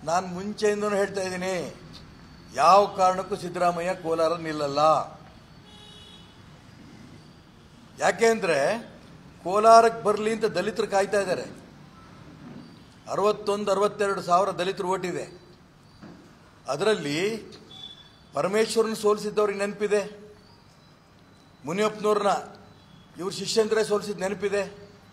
ನಾನು ಮುಂಚೆಯಿಂದನೂ ಹೇಳ್ತಾ ಇದ್ದೀನಿ ಯಾವ ಕಾರಣಕ್ಕೂ ಸಿದ್ದರಾಮಯ್ಯ ಕೋಲಾರ ನಿಲ್ಲಲ್ಲ ಯಾಕೆಂದ್ರೆ ಕೋಲಾರಕ್ಕೆ ಬರಲಿ ಅಂತ ದಲಿತರು ಕಾಯ್ತಾ ಇದ್ದಾರೆ ಅರವತ್ತೊಂದು ಅರವತ್ತೆರಡು ಸಾವಿರ ದಲಿತರು ಓಟಿದೆ ಅದರಲ್ಲಿ ಪರಮೇಶ್ವರನ ಸೋಲಿಸಿದ್ದವ್ರಿಗೆ ನೆನಪಿದೆ ಮುನಿಯಪ್ಪನವ್ರನ್ನ ಇವ್ರ ಶಿಷ್ಯಂದ್ರೆ ಸೋಲಿಸಿದ ನೆನಪಿದೆ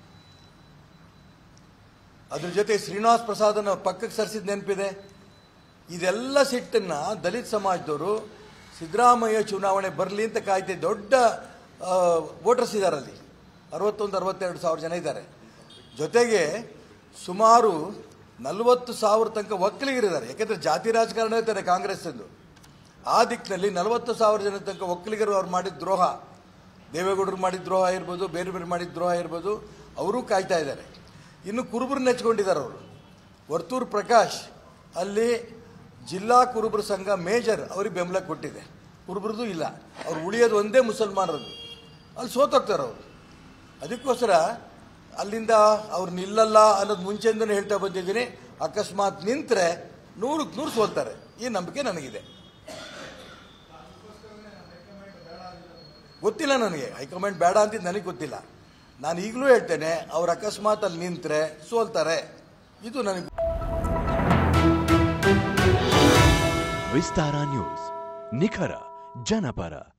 ಅದ್ರ ಜೊತೆ ಶ್ರೀನಿವಾಸ್ ಪ್ರಸಾದನ ಅವ್ರ ಪಕ್ಕಕ್ಕೆ ಸರಿಸಿದ ನೆನಪಿದೆ ಇದೆಲ್ಲ ಸಿಟ್ಟನ್ನ ದಲಿತ ಸಮಾಜದವರು ಸಿದ್ದರಾಮಯ್ಯ ಚುನಾವಣೆ ಬರಲಿ ಅಂತ ಕಾಯ್ದೆ ದೊಡ್ಡ ವೋಟರ್ಸ್ ಇದ್ದಾರೆ ಅಲ್ಲಿ ಅರವತ್ತೊಂದು ಅರವತ್ತೆರಡು ಸಾವಿರ ಜನ ಇದ್ದಾರೆ ಜೊತೆಗೆ ಸುಮಾರು ನಲವತ್ತು ಸಾವಿರ ತನಕ ಒಕ್ಕಲಿಗರಿದ್ದಾರೆ ಯಾಕೆಂದರೆ ಜಾತಿ ರಾಜಕಾರಣ ಇರ್ತಾರೆ ಕಾಂಗ್ರೆಸ್ ಎಂದು ಆ ದಿಕ್ಕಿನಲ್ಲಿ ನಲವತ್ತು ಸಾವಿರ ಜನ ತನಕ ಒಕ್ಕಲಿಗರು ಅವ್ರು ಮಾಡಿದ ದ್ರೋಹ ದೇವೇಗೌಡರು ಮಾಡಿದ ದ್ರೋಹ ಇರ್ಬೋದು ಬೇರೆ ಬೇರೆ ಮಾಡಿದ ದ್ರೋಹ ಇರ್ಬೋದು ಅವರೂ ಕಾಯ್ತಾ ಇದ್ದಾರೆ ಇನ್ನು ಕುರುಬರು ನೆಚ್ಕೊಂಡಿದ್ದಾರೆ ಅವರು ವರ್ತೂರು ಪ್ರಕಾಶ್ ಅಲ್ಲಿ ಜಿಲ್ಲಾ ಕುರುಬರ ಸಂಘ ಮೇಜರ್ ಅವ್ರಿಗೆ ಬೆಂಬಲ ಕೊಟ್ಟಿದೆ ಕುರುಬರದು ಇಲ್ಲ ಅವ್ರು ಉಳಿಯೋದು ಒಂದೇ ಮುಸಲ್ಮಾನರದ್ದು ಅಲ್ಲಿ ಸೋತೋಗ್ತಾರೆ ಅವರು ಅದಕ್ಕೋಸ್ಕರ ಅಲ್ಲಿಂದ ಅವ್ರು ನಿಲ್ಲಲ್ಲ ಅನ್ನೋದು ಮುಂಚೆಯಿಂದನೇ ಹೇಳ್ತಾ ಬಂದಿದ್ದೀನಿ ಅಕಸ್ಮಾತ್ ನಿಂತರೆ ನೂರಕ್ಕೆ ನೂರು ಸೋಲ್ತಾರೆ ಈ ನಂಬಿಕೆ ನನಗಿದೆ ಗೊತ್ತಿಲ್ಲ ನನಗೆ ಹೈಕಮಾಂಡ್ ಬೇಡ ಅಂತಿದ್ದು ನನಗೆ ಗೊತ್ತಿಲ್ಲ ನಾನು ಈಗಲೂ ಹೇಳ್ತೇನೆ ಅವ್ರು ಅಕಸ್ಮಾತ್ ಅಲ್ಲಿ ನಿಂತರೆ ಸೋಲ್ತಾರೆ ಇದು ನನಗೆ ವಿಸ್ತಾರ ನ್ಯೂಸ್ ನಿಖರ ಜನಪರ